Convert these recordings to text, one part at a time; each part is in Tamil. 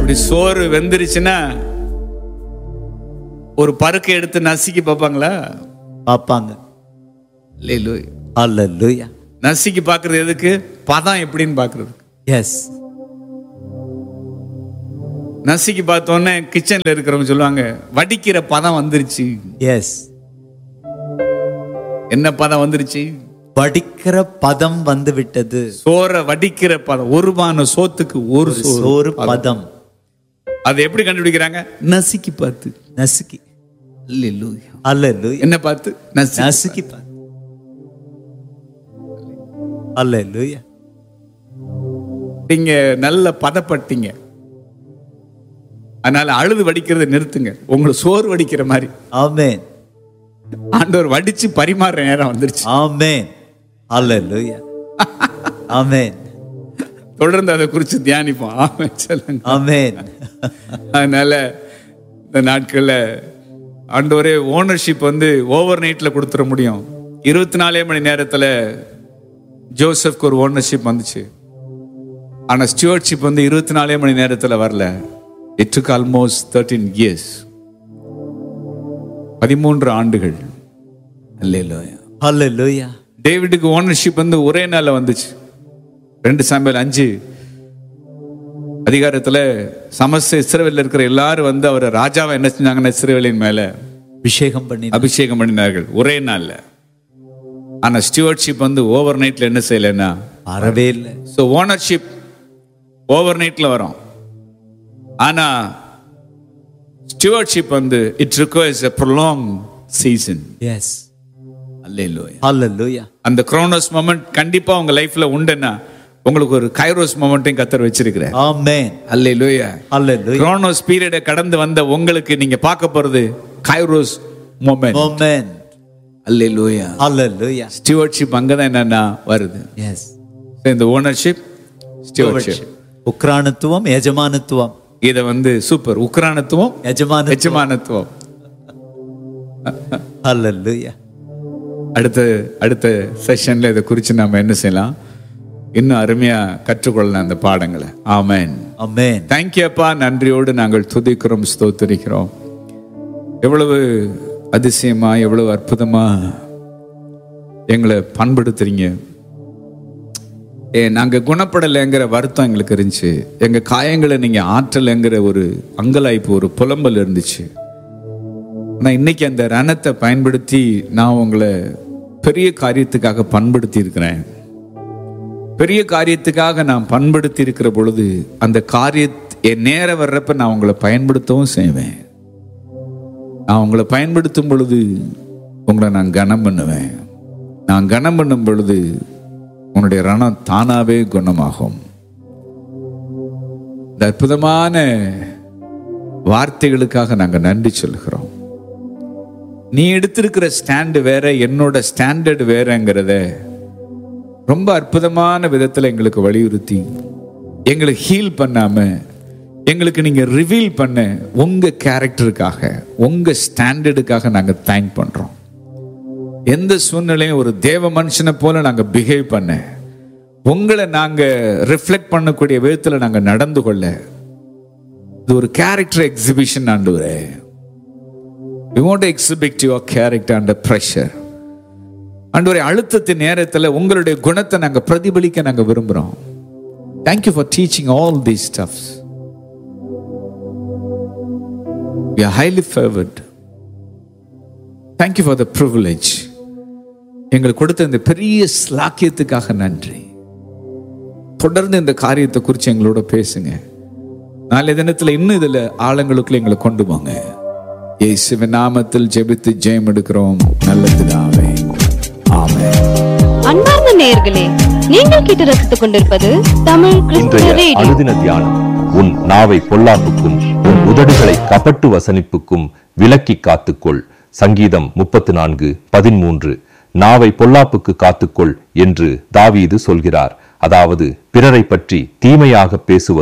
இப்படி சோறு வெந்துருச்சுன்னா ஒரு பருக்கை எடுத்து நசுக்கி பார்ப்பாங்களா பார்ப்பாங்க இல்லை அல்லேலூயா நசுக்கி பார்க்கறது எதுக்கு பதம் எப்படின்னு பார்க்கறது எஸ் நசுக்கி பார்த்தோன்னே கிச்சன்ல இருக்கிறவங்க சொல்லுவாங்க வடிக்கிற பதம் வந்துருச்சு எஸ் என்ன பதம் வந்துருச்சு வடிக்கிற பதம் வந்து விட்டது சோறை வடிக்கிற பதம் ஒரு பான சோத்துக்கு ஒரு சோறு சோறு பதம் அதை எப்படி கண்டுபிடிக்கிறாங்க நசுக்கி பார்த்து நசுக்கி அல்லேலூயா. அல்லேலூயா என்ன பார்த்து நசுக்கி நசுக்கி பார்த்து அல்லேலூயா நீங்க நல்ல பதப்பட்டீங்க அதனால அழுது வடிக்கிறதை நிறுத்துங்க உங்களை சோறு வடிக்கிற மாதிரி ஆமென் ஆண்டவர் வடிச்சு பரிமாறுற நேரம் வந்துருச்சு ஆமென் அல்லேலூயா ஆமென் தொடர்ந்து அதை குறித்து தியானிப்போம் ஆமென் சொல்லுங்க ஆமென் அதனால இந்த நாட்கள்ல ஆண்டவரே ஓனர்ஷிப் வந்து ஓவர் நைட்ல கொடுத்துட முடியும் இருபத்தி நாலே மணி நேரத்துல ஜோசப்க்கு ஒரு ஓனர்ஷிப் வந்துச்சு ஆனா ஸ்டியூவர்ட்ஷிப் வந்து இருபத்தி நாலே மணி நேரத்துல வரல it took almost thirteen years பதிமூன்று ஆண்டுகள் அல்லேலூயா அல்லேலூயா டேவிடுக்கு ஓனர்ஷிப் வந்து ஒரே நாள்ல வந்துச்சு ரெண்டு சாம்பியல் அஞ்சு அதிகாரத்துல சமஸ்த இஸ்ரவேல்ல இருக்கிற எல்லாரும் வந்து அவரை ராஜாவை என்ன செஞ்சாங்கன்னா இஸ்ரவேலின் மேல அபிஷேகம் பண்ணி அபிஷேகம் பண்ணினார்கள் ஒரே நாள்ல ஆனா ஸ்டியூவர்ட்ஷிப் வந்து ஓவர் நைட்ல என்ன செய்யலைன்னா வரவே இல்லை ஸோ ஓனர்ஷிப் ஓவர் நைட்ல வரும் ஆனா ஸ்டியூவர்ட்ஷிப் வந்து it requires a prolong season yes hallelujah hallelujah அந்த குரோனோஸ் மொமெண்ட் கண்டிப்பா உங்க லைஃப்ல உண்டுன்னா உங்களுக்கு ஒரு கைரோஸ் மொமெண்ட்டையும் கத்தர் வச்சிருக்கிறார் ஆமென் அல்லேலூயா அல்லேலூயா குரோனோஸ் பீரியடை கடந்து வந்த உங்களுக்கு நீங்க பார்க்க போறது kairos moment amen hallelujah hallelujah stewardship அங்கதான் என்னன்னா வருது எஸ் So, இந்த ஓனர்ஷிப் ஸ்டியூவர்ட்ஷிப் உக்ரானத்துவம் எஜமானத்துவம் இத வந்து சூப்பர் உக்ரானத்துவம் எஜமானத்துவம் எஜமானத்துவம் அல்லேலூயா அடுத்த அடுத்த செஷன்ல இதை குறித்து நாம என்ன செய்யலாம் இன்னும் அருமையா கற்றுக்கொள்ளலாம் அந்த பாடங்களை ஆமென் ஆமென் தேங்க்யூ அப்பா நன்றியோடு நாங்கள் துதிக்கிறோம் ஸ்தோத்திரிக்கிறோம் எவ்வளவு அதிசயமா எவ்வளவு அற்புதமா எங்களை பண்படுத்துறீங்க ஏ நாங்க குணப்படலைங்கிற வருத்தம் எங்களுக்கு இருந்துச்சு எங்க காயங்களை நீங்க ஆற்றலைங்கிற ஒரு அங்கலாய்ப்பு ஒரு புலம்பல் இருந்துச்சு ஆனா இன்னைக்கு அந்த ரணத்தை பயன்படுத்தி நான் உங்களை பெரிய காரியத்துக்காக பண்படுத்தி இருக்கிறேன் பெரிய காரியத்துக்காக நான் பண்படுத்தி இருக்கிற பொழுது அந்த காரிய என் நேரம் வர்றப்ப நான் உங்களை பயன்படுத்தவும் செய்வேன் நான் உங்களை பயன்படுத்தும் பொழுது உங்களை நான் கனம் பண்ணுவேன் நான் கனம் பண்ணும் பொழுது உன்னுடைய ரணம் தானாவே குணமாகும் இந்த அற்புதமான வார்த்தைகளுக்காக நாங்கள் நன்றி சொல்கிறோம் நீ எடுத்திருக்கிற ஸ்டாண்டு வேற என்னோட ஸ்டாண்டர்ட் வேறங்கிறத ரொம்ப அற்புதமான விதத்தில் எங்களுக்கு வலியுறுத்தி எங்களுக்கு ஹீல் பண்ணாம எங்களுக்கு நீங்க ரிவீல் பண்ண உங்க கேரக்டருக்காக உங்க ஸ்டாண்டர்டுக்காக நாங்க தேங்க் பண்றோம் எந்த சூழ்நிலையும் ஒரு தேவ மனுஷனை போல நாங்க பிஹேவ் பண்ண உங்களை நாங்க ரிஃப்ளெக்ட் பண்ணக்கூடிய விதத்துல நாங்க நடந்து கொள்ள இது ஒரு கேரக்டர் எக்ஸிபிஷன் ஆண்டு We want to exhibit your character under pressure. ஆண்டவரே அழுத்தத்தின் நேரத்தில் உங்களுடைய குணத்தை நாங்கள் பிரதிபலிக்க நாங்கள் விரும்புகிறோம் thank you for teaching all these stuffs We are highly favored. Thank you for the privilege. எங்களுக்கு கொடுத்த இந்த பெரிய ஸ்லாக்கியத்துக்காக நன்றி தொடர்ந்து இந்த காரியத்தை குறித்து எங்களோட பேசுங்க நாளைய தினத்தில் இன்னும் இதில் ஆழங்களுக்குள்ள எங்களை கொண்டு போங்க இயேசுவின் நாமத்தில் ஜெபித்து ஜெயம் எடுக்கிறோம் நல்ல பிதாவே ஆமென் அன்பார்ந்த நேயர்களே நீங்கள் கேட்டு ரசித்துக் கொண்டிருப்பது தமிழ் கிறிஸ்துவ இன்றைய ரேடியோ அனுதின தியானம் உன் நாவை பொல்லாப்புக்கும் உன் உதடுகளை கபட்டு வசனிப்புக்கும் விலக்கி காத்துக்கொள் சங்கீதம் முப்பத்து நான்கு பதிமூன்று நாவை பொல்லாப்புக்கு காத்துக்கொள் என்று தாவீது சொல்கிறார் அதாவது பிறரை பற்றி தீமையாக பேசுவதும்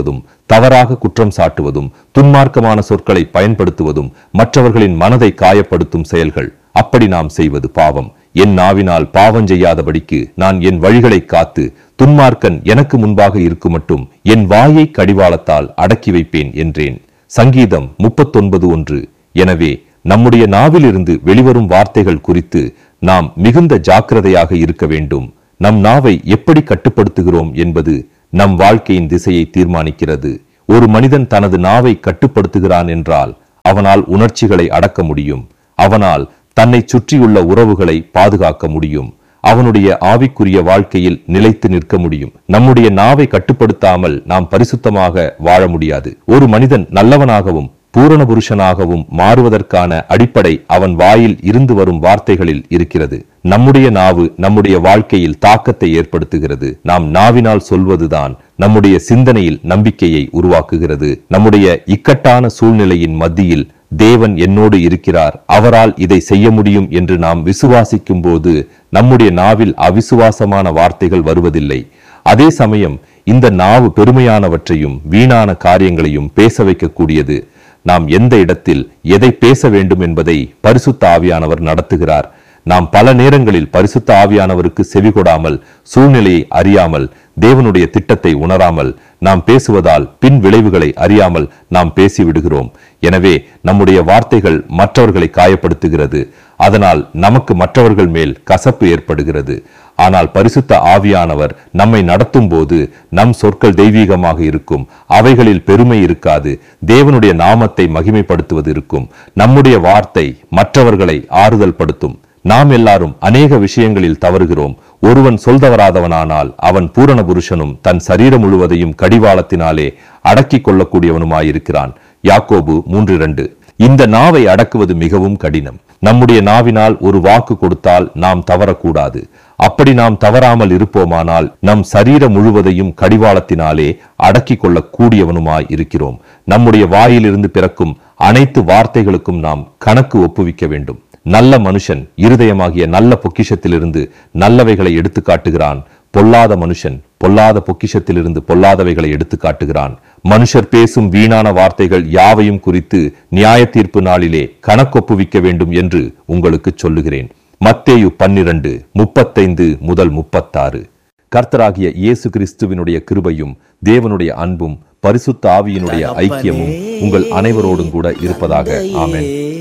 தவறாக குற்றம் சாட்டுவதும் துன்மார்க்கமான சொற்களை பயன்படுத்துவதும் மற்றவர்களின் மனதை காயப்படுத்தும் செயல்கள் அப்படி நாம் செய்வது பாவம் என் நாவினால் பாவம் செய்யாதபடிக்கு நான் என் வழிகளை காத்து துன்மார்க்கன் எனக்கு முன்பாக இருக்கும் மட்டும் என் வாயை கடிவாளத்தால் அடக்கி வைப்பேன் என்றேன் சங்கீதம் முப்பத்தொன்பது ஒன்று எனவே நம்முடைய நாவிலிருந்து வெளிவரும் வார்த்தைகள் குறித்து நாம் மிகுந்த ஜாக்கிரதையாக இருக்க வேண்டும் நம் நாவை எப்படி கட்டுப்படுத்துகிறோம் என்பது நம் வாழ்க்கையின் திசையை தீர்மானிக்கிறது ஒரு மனிதன் தனது நாவை கட்டுப்படுத்துகிறான் என்றால் அவனால் உணர்ச்சிகளை அடக்க முடியும் அவனால் தன்னை சுற்றியுள்ள உறவுகளை பாதுகாக்க முடியும் அவனுடைய ஆவிக்குரிய வாழ்க்கையில் நிலைத்து நிற்க முடியும் நம்முடைய நாவை கட்டுப்படுத்தாமல் நாம் பரிசுத்தமாக வாழ முடியாது ஒரு மனிதன் நல்லவனாகவும் பூரண புருஷனாகவும் மாறுவதற்கான அடிப்படை அவன் வாயில் இருந்து வரும் வார்த்தைகளில் இருக்கிறது நம்முடைய நாவு நம்முடைய வாழ்க்கையில் தாக்கத்தை ஏற்படுத்துகிறது நாம் நாவினால் சொல்வதுதான் நம்முடைய சிந்தனையில் நம்பிக்கையை உருவாக்குகிறது நம்முடைய இக்கட்டான சூழ்நிலையின் மத்தியில் தேவன் என்னோடு இருக்கிறார் அவரால் இதை செய்ய முடியும் என்று நாம் விசுவாசிக்கும் போது நம்முடைய நாவில் அவிசுவாசமான வார்த்தைகள் வருவதில்லை அதே சமயம் இந்த நாவு பெருமையானவற்றையும் வீணான காரியங்களையும் பேச வைக்கக்கூடியது நாம் எந்த இடத்தில் எதை பேச வேண்டும் என்பதை பரிசுத்த ஆவியானவர் நடத்துகிறார் நாம் பல நேரங்களில் பரிசுத்த ஆவியானவருக்கு செவிகொடாமல் சூழ்நிலையை அறியாமல் தேவனுடைய திட்டத்தை உணராமல் நாம் பேசுவதால் பின் விளைவுகளை அறியாமல் நாம் பேசிவிடுகிறோம் எனவே நம்முடைய வார்த்தைகள் மற்றவர்களை காயப்படுத்துகிறது அதனால் நமக்கு மற்றவர்கள் மேல் கசப்பு ஏற்படுகிறது ஆனால் பரிசுத்த ஆவியானவர் நம்மை நடத்தும் போது நம் சொற்கள் தெய்வீகமாக இருக்கும் அவைகளில் பெருமை இருக்காது தேவனுடைய நாமத்தை மகிமைப்படுத்துவது இருக்கும் நம்முடைய வார்த்தை மற்றவர்களை ஆறுதல் படுத்தும் நாம் எல்லாரும் அநேக விஷயங்களில் தவறுகிறோம் ஒருவன் சொல்தவராதவனானால் அவன் பூரண புருஷனும் தன் சரீரம் முழுவதையும் கடிவாளத்தினாலே அடக்கிக் கொள்ளக்கூடியவனுமாயிருக்கிறான் யாக்கோபு மூன்று இரண்டு இந்த நாவை அடக்குவது மிகவும் கடினம் நம்முடைய நாவினால் ஒரு வாக்கு கொடுத்தால் நாம் தவறக்கூடாது அப்படி நாம் தவறாமல் இருப்போமானால் நம் சரீரம் முழுவதையும் கடிவாளத்தினாலே அடக்கிக் கொள்ளக் கூடியவனுமாய் இருக்கிறோம் நம்முடைய வாயிலிருந்து பிறக்கும் அனைத்து வார்த்தைகளுக்கும் நாம் கணக்கு ஒப்புவிக்க வேண்டும் நல்ல மனுஷன் இருதயமாகிய நல்ல பொக்கிஷத்திலிருந்து நல்லவைகளை எடுத்து காட்டுகிறான் பொல்லாத மனுஷன் பொல்லாத பொக்கிஷத்திலிருந்து பொல்லாதவைகளை எடுத்து காட்டுகிறான் மனுஷர் பேசும் வீணான வார்த்தைகள் யாவையும் குறித்து நியாய தீர்ப்பு நாளிலே கணக்கொப்புவிக்க வேண்டும் என்று உங்களுக்கு சொல்லுகிறேன் மத்தேயு பன்னிரண்டு முப்பத்தைந்து முதல் முப்பத்தாறு கர்த்தராகிய இயேசு கிறிஸ்துவினுடைய கிருபையும் தேவனுடைய அன்பும் பரிசுத்த ஆவியினுடைய ஐக்கியமும் உங்கள் அனைவரோடும் கூட இருப்பதாக ஆமென்